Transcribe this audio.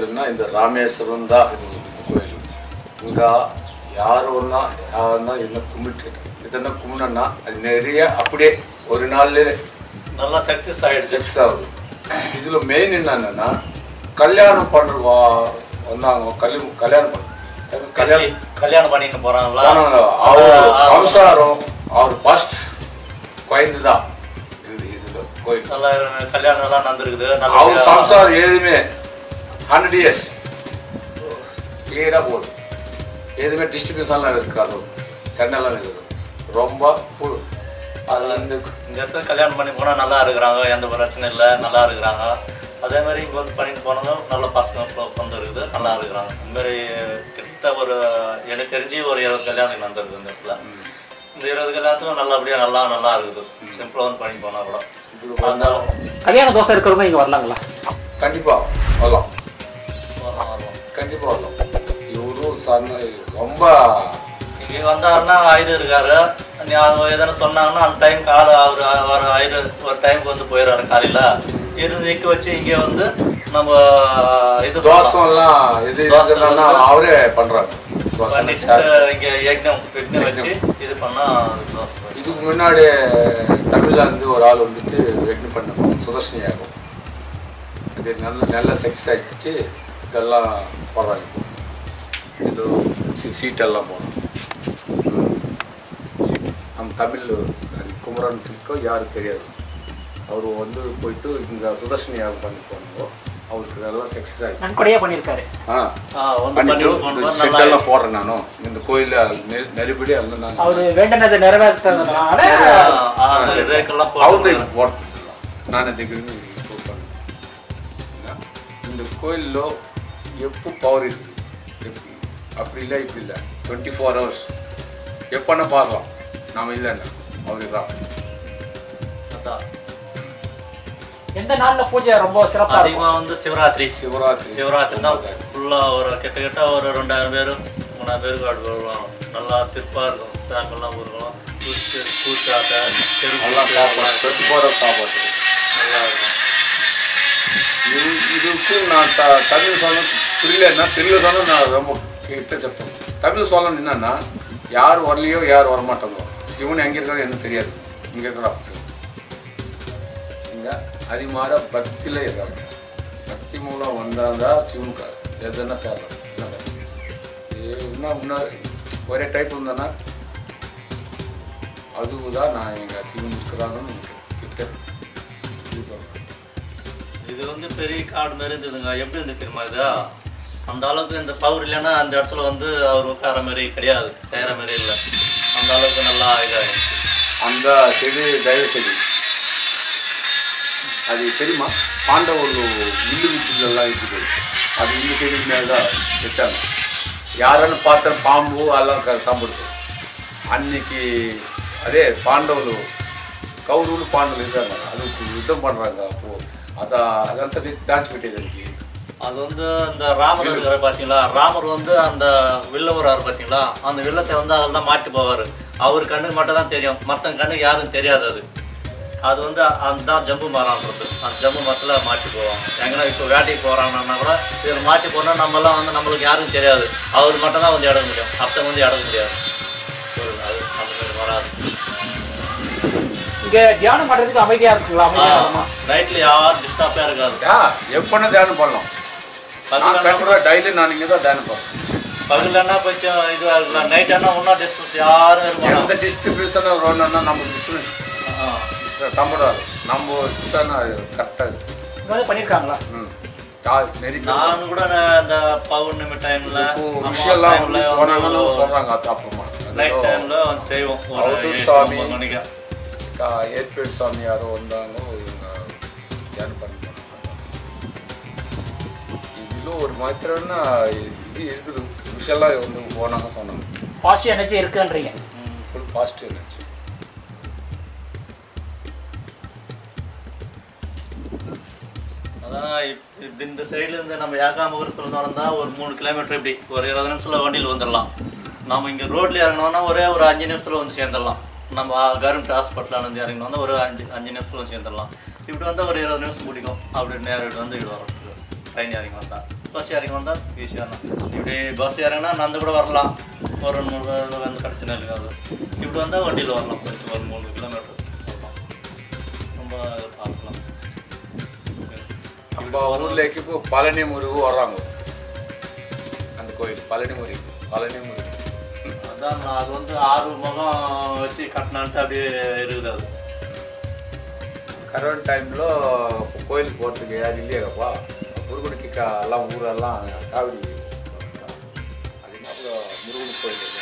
கோயில்னா இந்த ராமேஸ்வரம் தான் இது கோயில் இங்கே யார் ஒன்றா யாருன்னா என்ன கும்பிட்டு இதெல்லாம் கும்பிடணும்னா அது நிறைய அப்படியே ஒரு நாள்லேயே நல்லா சக்ஸஸ் ஆயிடுச்சு சக்ஸஸ் ஆகுது இதில் மெயின் என்னன்னா கல்யாணம் பண்ணுறவா வந்தாங்க கல்வி கல்யாணம் பண்ண கல்யாணம் கல்யாணம் பண்ணிட்டு போறாங்களா ஆனாங்க அவர் சம்சாரம் அவர் ஃபர்ஸ்ட் குழந்தை தான் இது இதில் கோயில் நல்லா கல்யாணம் எல்லாம் நடந்திருக்குது அவர் நல்லபடியா- சம்சாரம் எதுவுமே ஹண்ட்ரட் இயர்ஸ் கிளியராக போகுது எதுவுமே டிஸ்ட்ரிபியூஷன்லாம் இருக்காது சென்னைலாம் இருக்குது ரொம்ப ஃபுல் அது வந்து இந்த இடத்துல கல்யாணம் பண்ணி போனா நல்லா இருக்கிறாங்க எந்த பிரச்சனை இல்லை நல்லா இருக்கிறாங்க அதே மாதிரி இங்க வந்து பண்ணிட்டு போனதும் நல்ல பசங்க ஃப்ளோ வந்து இருக்குது நல்லா இருக்கிறாங்க இந்த மாதிரி கிட்ட ஒரு எனக்கு தெரிஞ்சு ஒரு இருபது கல்யாணம் நடந்திருக்கு இந்த இடத்துல இந்த இருபது கல்யாணத்துக்கும் நல்லபடியா நல்லா நல்லா இருக்குது சிம்பிளா வந்து பண்ணிட்டு போனா கூட அதனால கல்யாண தோசை இருக்கிறவங்க இங்க வரலாங்களா கண்டிப்பாக வரலாம் வரலாம், வரலாம். கண்டிப்பாக வரலாம் இவரும் சன்ன ரொம்ப இங்க வந்தாருன்னா ஐயர் இருக்காரு நீ அவங்க எதனா சொன்னாங்கன்னா அந்த டைம் கால அவர் அவர் ஐயர் ஒரு டைமுக்கு வந்து போயிடுறாரு காலையில இருந்து நிக்க வச்சு இங்க வந்து நம்ம இது பண்ணலாம். தோசம்லாம் எது தோசை இதுன்னா வந்து- அவரே பண்ணுறாங்க தோசை பண்ணிட்டு இங்க யக்ஞம் யக்ஞம் வச்சு இது பண்ணா தோசை போயிடும். இதுக்கு முன்னாடி தமிழ்ல இருந்து ஒரு ஆள் வந்துட்டு வெற்றி பண்ண சுதர்ஷனி ஆகும் இது நல்ல நல்ல செக்ஸ் ஆகிடுச்சு இதெல்லாம் போடுறாங்க இது சீ- சீட்டெல்லாம் போடணும் சீட். நம்ம தமிழ் அது குமரன் சில்கோ யாரும் தெரியாது அவர் வந்து போயிட்டு இங்கே சுதர்ஷனி யாகம் பண்ணி போனாங்க அவருக்கு நல்லா செக்ஸ் ஆகி நன்கொடையா பண்ணியிருக்காரு ஆ ஆ, வந்து பண்ணி பண்ணிட்டு போனது நல்லா செட்டெல்லாம் போடுறேன் நானும் இந்த கோயிலில் நெ நெருப்படி எல்லாம் நான் அவரு வேண்டனதை நிறைவேற்றதுனால ஆ, அந்த ரேக்கெல்லாம் అవుతాయి போட்டு వాటర్ నాన్న దగ్గర చూస్తాను இந்த கோயிலில் எப்போ பவர் இருக்குது எப்படி அப்படி இல்லை இப்படி இல்லை டுவெண்ட்டி ஃபோர் ஹவர்ஸ் எப்போனா பார்க்கலாம் நாம் இல்லைன்னா அவரு தான் அதான். எந்த நாள்ல பூஜை ரொம்ப சிறப்பா இருக்கும் அதிகமா வந்து சிவராத்திரி சிவராத்திரி சிவராத்திரி தான் ஃபுல்லா ஒரு கிட்ட கிட்ட ஒரு ரெண்டாயிரம் பேர் மூணாயிரம் பேருக்கு ஆடு வருவாங்க நல்லா சிற்பா இருக்கும் சாங்கெல்லாம் இருக்கும் பூச்சி பூச்சாட்டை நல்லா சாப்பாடு டுவெண்ட்டி ஃபோர் ஹவர்ஸ் சாப்பாடு நல்லா இருக்கும் இது இதுக்கு நான் த தமிழ் சொல்ல புரியலன்னா தெரியல தானே நான் ரொம்ப கிட்ட చెప్తాను தமிழ் சொல்லணும் என்னன்னா யார் வரலையோ யார் வரமாட்டாங்களோ சிவன் எங்கே இருக்காரோ எனக்கு தெரியாது இங்கே இருக்கிறா இங்கே அது மாதிரி பக்தியில் இருக்காங்க பக்தி மூலம் வந்தால் தான் சிவனுக்கு எதுனா தேடலாம் இன்னும் இன்னும் ஒரே டைப் இருந்தானா அதுதான் நான் எங்கள் சிவன் இருக்கிறாங்கன்னு கிட்ட இது சொல்கிறேன் இது வந்து பெரிய காடு மாதிரி இருந்ததுங்க எப்படி இருந்து தெரியுமா இது அந்த அளவுக்கு இந்த பவர் இல்லைன்னா அந்த இடத்துல வந்து அவர் உட்கார மாதிரி கிடையாது செய்கிற மாதிரி இல்லை அந்த அளவுக்கு நல்லா இதாகிடுச்சு அந்த செடி దైవ செடி అది தெரியுமா పాండవులు ఇల్లు విద్యులెல்லாம் இருக்குது அது இந்த செடி மேலே வச்சாங்க யாரன்னு பார்த்தா பாம்பு எல்லாம் காம்பிடுது அன்னைக்கு அதே பாண்டవులు కౌరవులు పాండవులు இருக்காங்க அதுக்கு யுத்தம் பண்ணுறாங்க அப்போ அதை అదంతా దాచిపెట్టేది దానికి அது வந்து அந்த ராமர் இருக்கிற பார்த்தீங்களா ராமர் வந்து அந்த வில்ல வர்றாரு பார்த்தீங்களா அந்த வில்லத்தை வந்து அதில் தான் மாட்டி போவார் அவர் கண்ணுக்கு மட்டும் தான் தெரியும் மற்ற கண்ணுக்கு யாரும் தெரியாது அது அது வந்து அதுதான் ஜம்பு மரம்ன்றது அந்த ஜம்பு மரத்தில் மாட்டி போவாங்க எங்கன்னா இப்போ வேட்டைக்கு போகிறாங்கன்னா கூட இதில் மாட்டி போனால் நம்மலாம் வந்து நம்மளுக்கு யாருக்கும் தெரியாது அவர் மட்டும் தான் வந்து இடம் முடியும் அத்தை வந்து இடம் முடியாது சொல்லுங்க அது அந்த மாதிரி வராது இங்க தியானம் பண்றதுக்கு அமைதியா இருக்குங்களா அமைதியா இருக்குமா நைட்டில் யாரும் டிஸ்டர்பே இருக்காது யா எப்போனா தியானம் பண்ணலாம் நான் பகல் கண்டிப்பாக டெய்லி நான் இங்கே தான் தியானம் பண்ணுறேன் பகலன்னா கொஞ்சம் இதுவாக இருக்கலாம் நைட் ஆனால் ஒன்றும் டிஸ்டர்ப் யாரும் இருக்க எந்த டிஸ்ட்ரிபியூஷன் வரணும்னா நம்ம பிஸ்னஸ் மாட்டாங்க தம்படாது நம்ம சுத்தானா கரெக்டாக இங்க வந்து பண்ணிருக்காங்களா ம் கா- நெருக்கி நான் கூட நான் இந்த பௌர்ணமி டைம்ல இப்போ விஷயம்லாம் வந்து போனாங்கன்னு சொல்கிறாங்க அது அப்புறமா நைட் டைம்ல வந்து செய்வோம் ஒரு அவதூறு எட்டு, சாமி. ஒன்பது மணிக்கு கா- ஏற்பேடு சாமி யாரோ வந்தாங்க இவங்க தியானம் பண்ணி இதில் ஒரு மாத்திரம்னா இது இருக்குது விஷயம்லாம் வந்து போனாங்க சொன்னாங்க பாசிட்டிவ் எனர்ஜி இருக்குன்றீங்க ஃபுல் பாசிட்டிவ் இருந்துச்சு அதான் இப்- இப்படி இந்த சைடுல இருந்து நம்ம ஏகாம்பரத்தில் நடந்தா ஒரு மூணு கிலோமீட்டர் இப்படி ஒரு இருபது நிமிஷத்துல வண்டியில் வந்துடலாம் நம்ம இங்க ரோட்ல இறங்கினோம்னா ஒரே ஒரு அஞ்சு நிமிஷத்துல வந்து சேர்ந்துடலாம் நம்ம கவர்மெண்ட் ஹாஸ்பிட்டலில் வந்து இறங்கினோம்னா ஒரு அஞ்சு அஞ்சு நிமிஷத்துல வந்து சேர்ந்துடலாம் இப்படி வந்தால் ஒரு இருபது நிமிஷம் பிடிக்கும் அப்படி நேரம் வந்து இது வரும் ட்ரெயின் இறங்கி வந்தா பஸ் இறங்கி வந்தால் ஈஸியாக தான் இப்படி பஸ் இறங்கினா நடந்து கூட வரலாம் ஒரு ரெண்டு மூணு பேர் வந்து பிரச்சனை இருக்காது இப்படி வந்தால் வண்டியில் வரலாம் கொஞ்சம் ஒரு மூணு கிலோமீட்டர் வரலாம் ரொம்ப பார்க்கலாம் நம்ம ஊர்லேக்கு இப்போ பழனி முருகு வர்றாங்க அந்த கோயில் பழனி முருகு பழனி முருகு அதான் நான் அது வந்து ஆறு முகம் வச்சு கட்டினான்ட்டு அப்படியே இருக்குது அது கரோனா டைம்లో கோயிலுக்கு போகிறதுக்கு யாரும் இல்லையாப்பா முருகனுக்கு க- எல்லாம் ஊரெல்லாம் காவிரி அது அப்புறம் முருகன் கோயில்